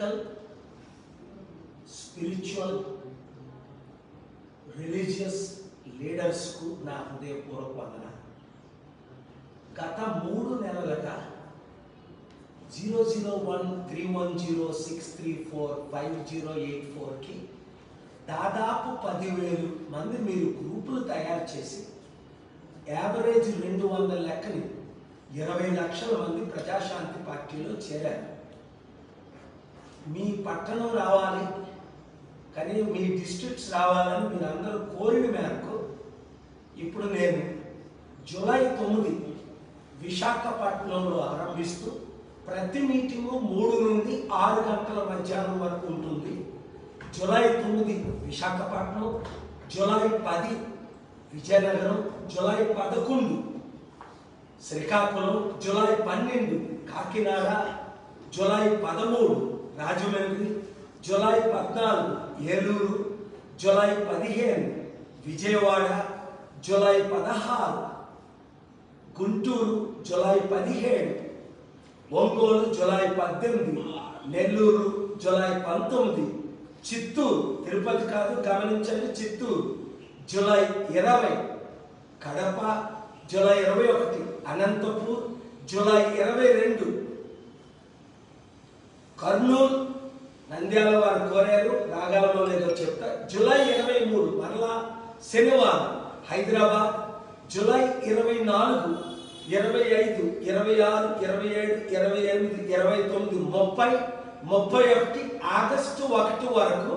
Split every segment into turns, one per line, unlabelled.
political spiritual religious లీడర్స్కు నా హృదయపూర్వక వందన గత మూడు నెలలుగా zero zero one three one zero six three four five zero eight ఫోర్కి దాదాపు పదివేలు మంది మీరు గ్రూపులు తయారు చేసి యావరేజ్ రెండు వందల లెక్కని ఇరవై లక్షల మంది ప్రజాశాంతి పార్టీలో చేరారు మీ పట్టణం రావాలి కానీ మీ డిస్ట్రిక్ట్స్ రావాలని మీరు అందరూ కోరిన మేరకు ఇప్పుడు నేను జూలై తొమ్మిది విశాఖపట్నంలో ఆరంభిస్తూ ప్రతి మీటింగు మూడు నుండి ఆరు గంటల మధ్యాహ్నం వరకు ఉంటుంది జూలై తొమ్మిది విశాఖపట్నం జూలై పది విజయనగరం జూలై పదకొండు శ్రీకాకుళం జూలై పన్నెండు కాకినాడ జూలై పదమూడు రాజమండ్రి జూలై పద్నాలుగు ఏలూరు జూలై పదిహేను విజయవాడ జూలై పదహారు గుంటూరు జూలై పదిహేడు ఒంగోలు జూలై పద్దెనిమిది నెల్లూరు జూలై పంతొమ్మిది చిత్తూరు తిరుపతి కాదు గమనించండి చిత్తూరు జూలై ఇరవై కడప జూలై ఇరవై ఒకటి అనంతపూర్ జూలై ఇరవై రెండు కర్నూలు నంద్యాల వారు కోరారు రాగాలలో లేదో చెప్తా జూలై ఇరవై మూడు మరలా శనివారం హైదరాబాద్ జూలై ఇరవై నాలుగు ఇరవై ఐదు ఇరవై ఆరు ఇరవై ఏడు ఇరవై ఎనిమిది ఇరవై తొమ్మిది ముప్పై ముప్పై ఒకటి ఆగస్టు ఒకటి వరకు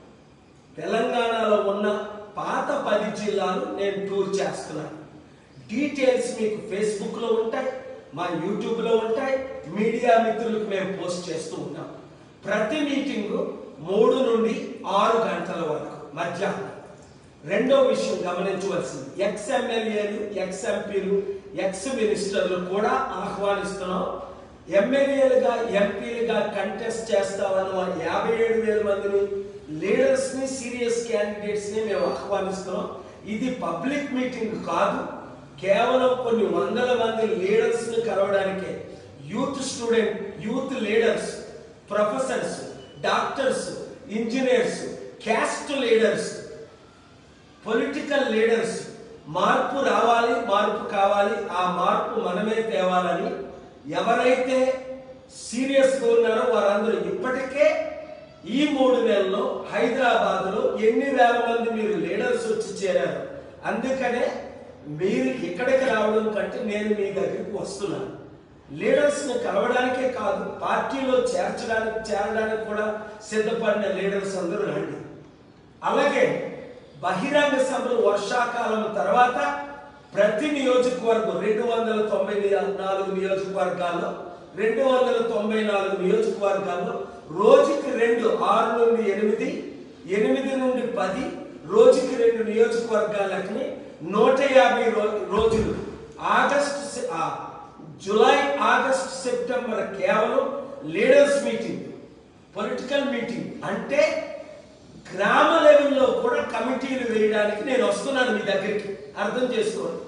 తెలంగాణలో ఉన్న పాత పది జిల్లాలు నేను టూర్ చేస్తున్నాను డీటెయిల్స్ మీకు ఫేస్బుక్లో ఉంటాయి మా యూట్యూబ్లో ఉంటాయి మీడియా మిత్రులకు మేము పోస్ట్ చేస్తూ ఉంటాం ప్రతి మీటింగు మూడు నుండి ఆరు గంటల వరకు మధ్యాహ్నం రెండో విషయం గమనించవలసింది ఎక్స్ ఎమ్మెల్యేలు ఎక్స్ ఎంపీలు ఎక్స్ మినిస్టర్లు కూడా ఆహ్వానిస్తున్నాం ఎమ్మెల్యేలుగా ఎంపీలుగా కంటెస్ట్ చేస్తామన్న వారి యాభై ఏడు వేల మందిని లీడర్స్ ని సీరియస్ క్యాండిడేట్స్ ని మేము ఆహ్వానిస్తున్నాం ఇది పబ్లిక్ మీటింగ్ కాదు కేవలం కొన్ని వందల మంది లీడర్స్ ని కలవడానికే youth student youth leaders professors doctors engineers caste leaders political leaders మార్పు రావాలి మార్పు కావాలి ఆ మార్పు మనమే తేవాలని ఎవరైతే సీరియస్గా ఉన్నారో వారందరూ ఇప్పటికే ఈ మూడు నెలల్లో హైదరాబాద్లో ఎన్ని వేల మంది మీరు లీడర్స్ వచ్చి చేరారు అందుకనే మీరు ఇక్కడికి రావడం కంటే నేను మీ దగ్గరికి వస్తున్నాను లీడర్స్ని కలవడానికే కాదు పార్టీలో చేర్చడానికి చేరడానికి కూడా సిద్ధపడిన లీడర్స్ అందరూ రండి అలాగే బహిరంగ సభలు వర్షాకాలం తర్వాత ప్రతి నియోజకవర్గం రెండు వందల తొంభై నాలుగు నియోజకవర్గాల్లో రెండు వందల తొంభై నాలుగు నియోజకవర్గాల్లో రోజుకి రెండు ఆరు నుండి ఎనిమిది ఎనిమిది నుండి పది రోజుకి రెండు నియోజకవర్గాలకి నూట యాభై రో- రోజులు ఆగస్టు సె- ఆ, జూలై ఆగస్ట్ సెప్టెంబర్ కేవలం లీడర్స్ మీటింగ్ పొలిటికల్ మీటింగ్ అంటే గ్రామ లెవెల్లో కూడా కమిటీలు వేయడానికి నేను వస్తున్నాను మీ దగ్గరికి అర్థం చేసుకోండి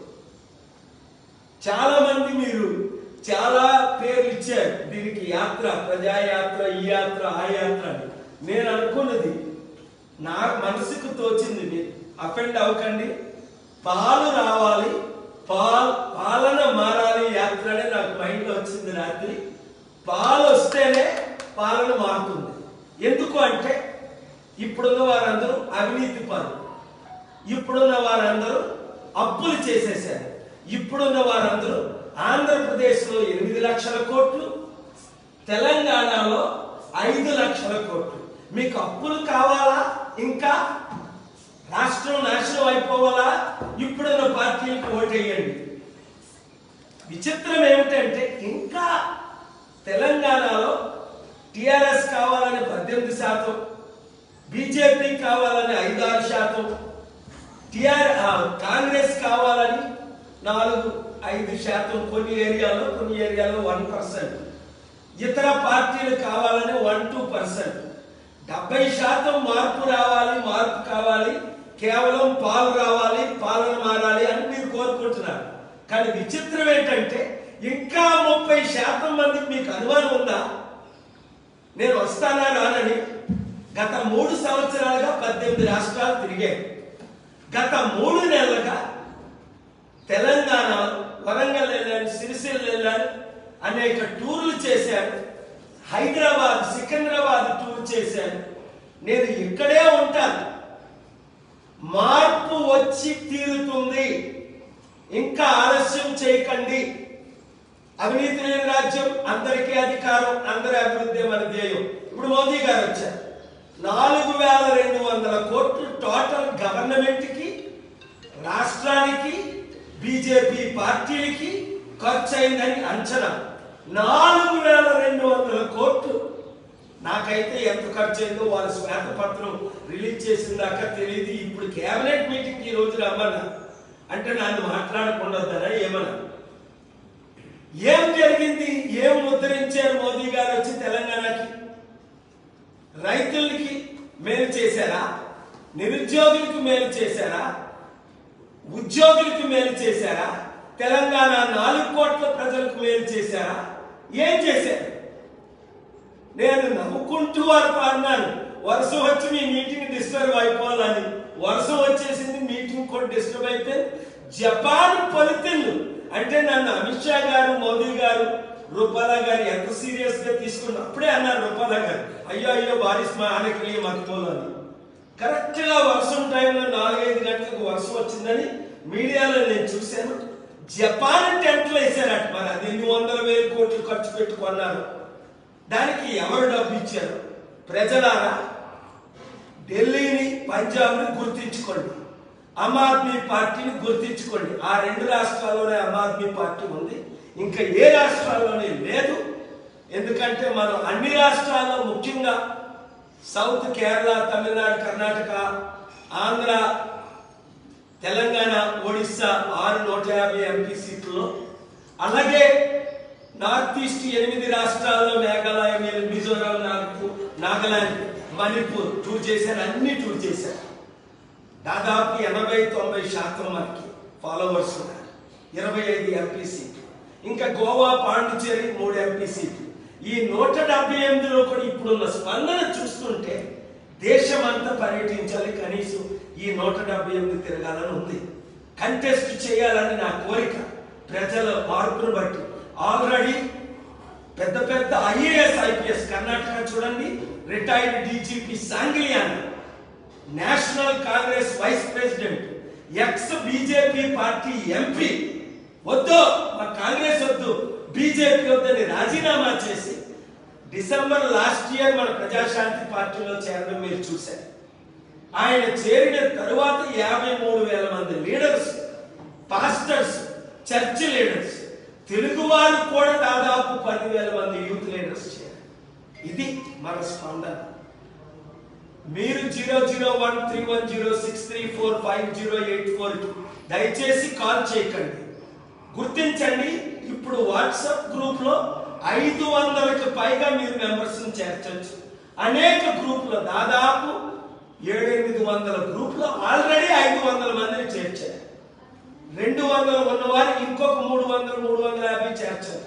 చాలా మంది మీరు చాలా పేర్లు ఇచ్చారు దీనికి యాత్ర ప్రజాయాత్ర ఈ యాత్ర ఆ యాత్ర అని నేను అనుకున్నది నా మనసుకు తోచింది మీరు అఫెండ్ అవ్వకండి పాలు రావాలి పాల్ పాలన మారాలి యాత్ర అనే నాకు మైండ్లో వచ్చింది రాత్రి పాలు వస్తేనే పాలన మారుతుంది ఎందుకు అంటే ఇప్పుడున్న వారందరూ అవినీతి పరులు ఇప్పుడున్న వారందరూ అప్పులు చేసేశారు ఇప్పుడున్న వారందరూ ఆంధ్రప్రదేశ్లో ఎనిమిది లక్షల కోట్లు తెలంగాణలో ఐదు లక్షల కోట్లు మీకు అప్పులు కావాలా ఇంకా రాష్ట్రం నాశనం అయిపోవాలా ఇప్పుడున్న పార్టీలకు ఓటేయండి విచిత్రం ఏమిటంటే ఇంకా తెలంగాణలో టిఆర్ఎస్ కావాలని పద్దెనిమిది శాతం బీజేపీ కావాలని ఐదారు శాతం టిఆర్ ఆ, కాంగ్రెస్ కావాలని నాలుగు ఐదు శాతం కొన్ని ఏరియాలో కొన్ని ఏరియాలో వన్ పర్సెంట్ ఇతర పార్టీలు కావాలని వన్ టూ పర్సెంట్ డెబ్బై శాతం మార్పు రావాలి మార్పు కావాలి కేవలం పాలు రావాలి పాలన మారాలి అని మీరు కోరుకుంటున్నారు కానీ విచిత్రం ఏంటంటే ఇంకా ముప్పై శాతం మందికి మీకు అనుమానం ఉందా నేను వస్తానా రానని గత మూడు సంవత్సరాలుగా పద్దెనిమిది రాష్ట్రాలు తిరిగాను గత మూడు నెలలుగా తెలంగాణ వరంగల్ వెళ్ళాను సిరిసిల్ల వెళ్ళాను అనేక టూర్లు చేశాను హైదరాబాద్ సికింద్రాబాద్ టూర్ చేశాను నేను ఇక్కడే ఉంటాను మార్పు వచ్చి తీరుతుంది ఇంకా ఆలస్యం చేయకండి అవినీతి లేని రాజ్యం అందరికీ అధికారం అందరి అభివృద్ధి మన ధ్యేయం ఇప్పుడు మోదీ గారు వచ్చారు నాలుగు వేల రెండు వందల కోట్లు టోటల్ గవర్నమెంట్ కి రాష్ట్రానికి బీజేపీ పార్టీలకి ఖర్చు అయిందని అంచనా నాలుగు వేల రెండు వందల కోట్లు నాకైతే ఎంత ఖర్చు అయిందో వాళ్ళ శ్వేతపత్రం రిలీజ్ చేసిన దాకా తెలియదు ఇప్పుడు కేబినెట్ మీటింగ్ ఈ రోజు రమ్మన్నా అంటే నన్ను మాట్లాడకుండా ఏమన్నా ఏం జరిగింది ఏం ముద్రించారు మోదీ గారు వచ్చి తెలంగాణకి రైతులకి మేలు చేశారా నిరుద్యోగులకు మేలు చేశారా ఉద్యోగులకు మేలు చేశారా తెలంగాణ నాలుగు కోట్ల ప్రజలకు మేలు చేశారా ఏం చేశారు నేను నవ్వుకుంటూ వారు అన్నాను వర్షం వచ్చి మీ మీటింగ్ డిస్టర్బ్ అయిపోవాలని వర్షం వచ్చేసింది మీటింగ్ కూడా డిస్టర్బ్ అయిపోయింది జపాన్ ఫలితాలు అంటే నన్ను అమిత్ షా గారు మోదీ గారు రూపాలా గారు ఎంత సీరియస్ గా తీసుకున్న అప్పుడే అన్నారు రూపాలా గారు అయ్యో అయ్యో బారిస్ మా ఆనకి మక్కువలు అని కరెక్ట్ గా వర్షం టైంలో నాలుగైదు గంటలకు వర్షం వచ్చిందని మీడియాలో నేను చూశాను జపాన్ టెంట్లు వేశారట మరి అది ఎన్ని వందల వేల కోట్లు ఖర్చు పెట్టుకున్నారు దానికి ఎవరు డబ్బు ఇచ్చారు ప్రజలారా ఢిల్లీని పంజాబ్ని గుర్తించుకోండి ఆమ్ ఆద్మీ పార్టీని గుర్తించుకోండి ఆ రెండు రాష్ట్రాల్లోనే ఆమ్ ఆద్మీ పార్టీ ఉంది ఇంకా ఏ రాష్ట్రాల్లోనే లేదు ఎందుకంటే మనం అన్ని రాష్ట్రాల్లో ముఖ్యంగా సౌత్ కేరళ తమిళనాడు కర్ణాటక ఆంధ్ర తెలంగాణ ఒడిస్సా ఆరు నూట యాభై ఎంపీ సీట్లలో అలాగే నార్త్ ఈస్ట్ ఎనిమిది రాష్ట్రాల్లో మేఘాలయ మీరు మిజోరాం నాగపూర్ నాగాలాండ్ మణిపూర్ టూర్ చేశారు అన్ని టూర్ చేశారు దాదాపు ఎనభై తొంభై శాతం మనకి ఫాలోవర్స్ ఉన్నారు ఇరవై ఐదు ఎంపీ సీట్లు ఇంకా గోవా పాండిచేరి మూడు ఎంపీ సీట్లు ఈ నూట డెబ్బై ఎనిమిదిలో కూడా ఇప్పుడున్న స్పందన చూస్తుంటే దేశమంతా పర్యటించాలి కనీసం ఈ నూట డెబ్బై ఎనిమిది తిరగాలని ఉంది కంటెస్ట్ చేయాలని నా కోరిక ప్రజల మార్పును బట్టి ఆల్రెడీ పెద్ద పెద్ద ఐఏఎస్ ఐపీఎస్ కర్ణాటక చూడండి retired DGP Sangliana national Congress vice president ex BJP party MP వద్దు మా కాంగ్రెస్ వద్దు బీజేపీ వద్దని రాజీనామా చేసి డిసెంబర్ లాస్ట్ ఇయర్ మన ప్రజాశాంతి పార్టీలో చేరడం మీరు చూశారు ఆయన చేరిన తరువాత యాభై మూడు వేల మంది leaders pastors church leaders Telugu వారు కూడా దాదాపు పదివేల మంది యూత్ లీడర్స్ చేరారు ఇది మన స్పందన మీరు zero zero one three one zero six three four five zero eight four దయచేసి కాల్ చేయకండి గుర్తించండి ఇప్పుడు వాట్సాప్ గ్రూప్ లో ఐదు వందలకు పైగా మీరు మెంబర్స్ చేర్చవచ్చు అనేక గ్రూపులో దాదాపు ఏడెనిమిది వందల గ్రూపులో ఆల్రెడీ ఐదు వందల మందిని చేర్చారు రెండు వందలు ఉన్నవారు ఇంకొక మూడు వందలు మూడు వందల యాభై చేర్చారు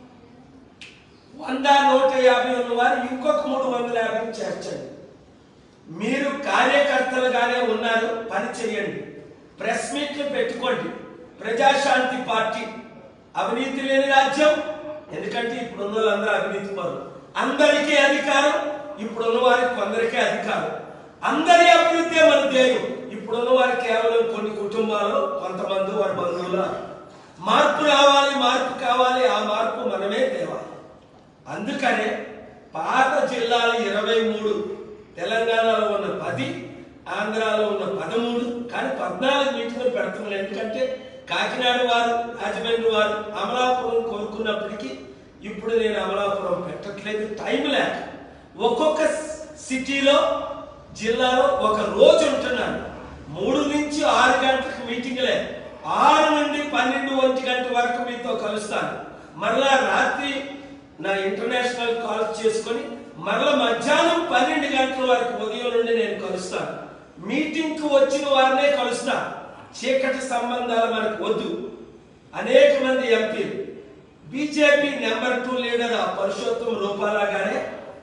వంద నూట యాభై ఉన్నవారు ఇంకొక మూడు వందల యాభై చేర్చండి మీరు కార్యకర్తలుగానే ఉన్నారు పని చేయండి ప్రెస్ మీట్లు పెట్టుకోండి ప్రజాశాంతి పార్టీ అవినీతి లేని రాజ్యం ఎందుకంటే ఇప్పుడు ఉన్న వాళ్ళందరూ అవినీతి పరులు అందరికీ అధికారం ఇప్పుడున్న వారికి కొందరికే అధికారం అందరి అభివృద్ధి మన ధ్యేయం ఇప్పుడున్న వారి కేవలం కొన్ని కుటుంబాలు కొంతమంది వారి బంధువుల మార్పు రావాలి మార్పు కావాలి ఆ మార్పు మనమే తేవాలి అందుకనే పాత జిల్లాలు ఇరవై మూడు తెలంగాణలో ఉన్న పది ఆంధ్రాలో ఉన్న పదమూడు కానీ పద్నాలుగు మీటింగ్లు పెడుతున్నాను ఎందుకంటే కాకినాడ వారు రాజమండ్రి వారు అమలాపురం కోరుకున్నప్పటికీ ఇప్పుడు నేను అమలాపురం పెట్టట్లేదు టైం లేక ఒక్కొక్క సిటీలో జిల్లాలో ఒక రోజు ఉంటున్నాను మూడు నుంచి ఆరు గంటలకు మీటింగ్లే ఆరు నుండి పన్నెండు ఒంటి గంట వరకు మీతో కలుస్తాను మరలా రాత్రి నా ఇంటర్నేషనల్ కాల్ చేసుకొని మరలా మధ్యాహ్నం పన్నెండు గంటల వరకు ఉదయం నుండి నేను కలుస్తాను మీటింగ్ కు వచ్చిన వారినే కలుస్తా చీకటి సంబంధాలు మనకు వద్దు అనేక మంది ఎంపీలు బీజేపీ నెంబర్ టూ లీడర్ ఆ పరుషోత్తం రూపాలాగానే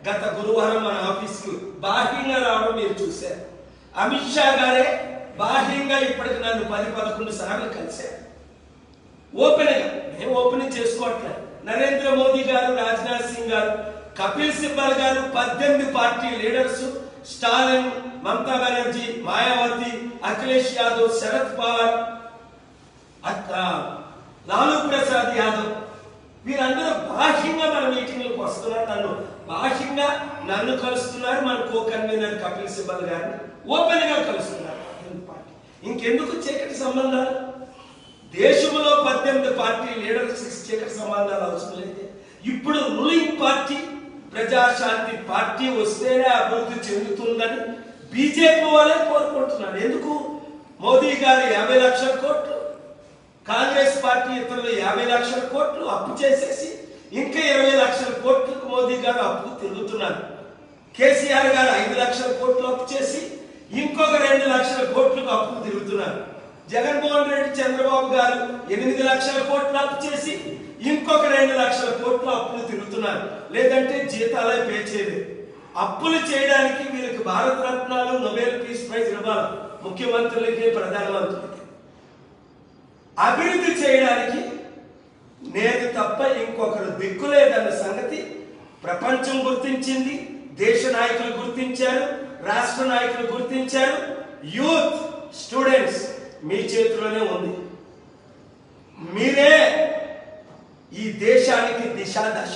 గత గురువారం మన ఆఫీస్కి బాహ్యంగా రావడం మీరు చూశారు అమిత్ షా గారే బాహ్యంగా ఇప్పటికి నన్ను పది పదకొండు సార్లు కలిశారు ఓపెన్ గా మేము ఓపెన్ చేసుకోవట్లేదు నరేంద్ర మోదీ గారు రాజ్నాథ్ సింగ్ గారు కపిల్ సిబ్బల్ గారు పద్దెనిమిది పార్టీ లీడర్స్ స్టాలిన్ మమతా బెనర్జీ మాయావతి అఖిలేష్ యాదవ్ శరద్ పవార్ అక్క లాలూ ప్రసాద్ యాదవ్ వీరందరూ బాహ్యంగా మన మీటింగ్లకు వస్తున్నారు నన్ను బాహ్యంగా నన్ను కలుస్తున్నారు మన కో కన్వీనర్ కపిల్ సిబ్బల్ గారిని ఓపెన్ గా కలుస్తున్నారు పద్దెనిమిది పార్టీ ఇంకెందుకు చీకటి సంబంధాలు దేశంలో పద్దెనిమిది పార్టీ లీడర్స్ చీకటి సంబంధాలు అవసరం లేదు ఇప్పుడు రూలింగ్ పార్టీ ప్రజాశాంతి పార్టీ వస్తేనే అభివృద్ధి చెందుతుందని బీజేపీ వాళ్ళే కోరుకుంటున్నారు ఎందుకు మోదీ గారు యాభై లక్షల కోట్లు కాంగ్రెస్ పార్టీ ఇతరులు యాభై లక్షల కోట్లు అప్పు చేసేసి ఇంకా ఇరవై లక్షల కోట్లకు మోదీ గారు అప్పు తిరుగుతున్నారు కేసీఆర్ గారు ఐదు లక్షల కోట్లు అప్పు చేసి ఇంకొక రెండు లక్షల కోట్లకు అప్పు తిరుగుతున్నారు జగన్మోహన్ రెడ్డి చంద్రబాబు గారు ఎనిమిది లక్షల కోట్లు అప్పు చేసి ఇంకొక రెండు లక్షల కోట్లు అప్పులు తిరుగుతున్నారు లేదంటే జీతాలే పే చేయలేదు అప్పులు చేయడానికి వీళ్ళకి భారత రత్నాలు నొబెల్ పీస్ ప్రైజ్ ఇవ్వాలి ముఖ్యమంత్రులకి ప్రధానమంత్రులకి అభివృద్ధి చేయడానికి నేను తప్ప ఇంకొకరు దిక్కు లేదన్న సంగతి ప్రపంచం గుర్తించింది దేశ నాయకులు గుర్తించారు రాష్ట్ర నాయకులు గుర్తించారు యూత్ స్టూడెంట్స్ మీ చేతిలోనే ఉంది మీరే ఈ దేశానికి దిశ దశ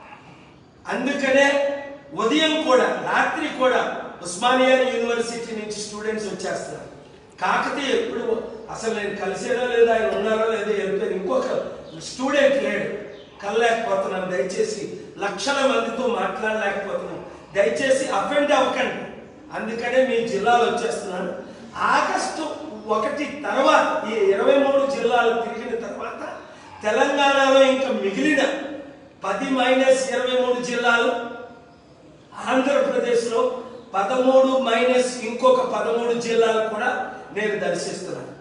అందుకనే ఉదయం కూడా రాత్రి కూడా ఉస్మానియా యూనివర్సిటీ నుంచి స్టూడెంట్స్ వచ్చేస్తున్నారు కాకతీయ ఎప్పుడు అసలు నేను కలిసేదో లేదా ఆయన ఉన్నారో లేదో వెళ్ళిపోయాను ఇంకొక స్టూడెంట్ లేడు కలలేకపోతున్నాను దయచేసి లక్షల మందితో మాట్లాడలేకపోతున్నాను దయచేసి అఫెండ్ అవ్వకండి అందుకనే మీ జిల్లాలో వచ్చేస్తున్నాను ఆగస్టు ఒకటి తర్వాత ఈ ఇరవై మూడు జిల్లాలు తిరిగిన తర్వాత తెలంగాణలో ఇంకా మిగిలిన పది మైనస్ ఇరవై మూడు జిల్లాలు ఆంధ్రప్రదేశ్లో పదమూడు మైనస్ ఇంకొక పదమూడు జిల్లాలు కూడా నేను దర్శిస్తున్నాను